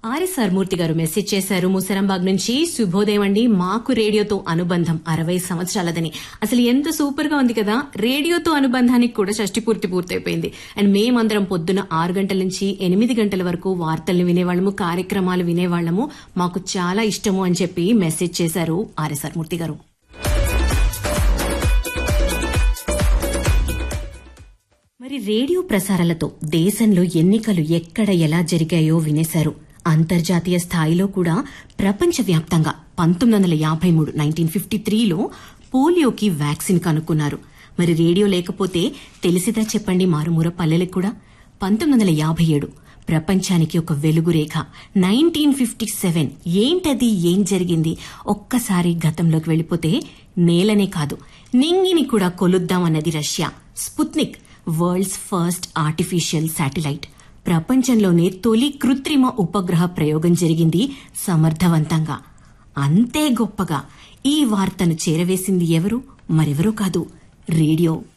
RS మూర్తి గారు message చేశారు ముసరంబాగ్ నుంచి శుభోదయం అండి మాకు రేడియోతో అనుబంధం అరవై సంవత్సరాలదని అసలు ఎంత సూపర్ గా ఉంది కదా రేడియోతో అనుబంధానికి కూడా షష్టి పూర్తి పూర్తయిపోయింది అండ్ మేమందరం పొద్దున ఆరు గంటల నుంచి ఎనిమిది గంటల వరకు వార్తల్ని వినేవాళ్ళము కార్యక్రమాలు వినేవాళ్ళము మాకు చాలా ఇష్టము అని చెప్పి మెసేజ్ చేశారు ఆర్ఎస్ మూర్తి గారు మరి రేడియో ప్రసారాలతో దేశంలో ఎన్నికలు ఎక్కడ ఎలా జరిగాయో వినేశారు అంతర్జాతీయ స్థాయిలో కూడా ప్రపంచవ్యాప్తంగా పంతొమ్మిది వందల యాభై మూడు నైన్టీన్ ఫిఫ్టీ త్రీలో పోలియోకి వ్యాక్సిన్ కనుక్కున్నారు మరి రేడియో లేకపోతే తెలిసిదా చెప్పండి మారుమూర పల్లెలకు కూడా పంతొమ్మిది వందల యాభై ఏడు ప్రపంచానికి ఒక వెలుగు రేఖ నైన్టీన్ ఫిఫ్టీ సెవెన్ ఏంటది ఏం జరిగింది ఒక్కసారి గతంలోకి వెళ్ళిపోతే నేలనే కాదు నింగిని కూడా కొలుద్దామన్నది Russia Sputnik world's first artificial satellite ప్రపంచంలోనే తొలి కృత్రిమ ఉపగ్రహ ప్రయోగం జరిగింది సమర్థవంతంగా అంతే గొప్పగా ఈ వార్తను చేరవేసింది ఎవరు మరెవరో కాదు రేడియో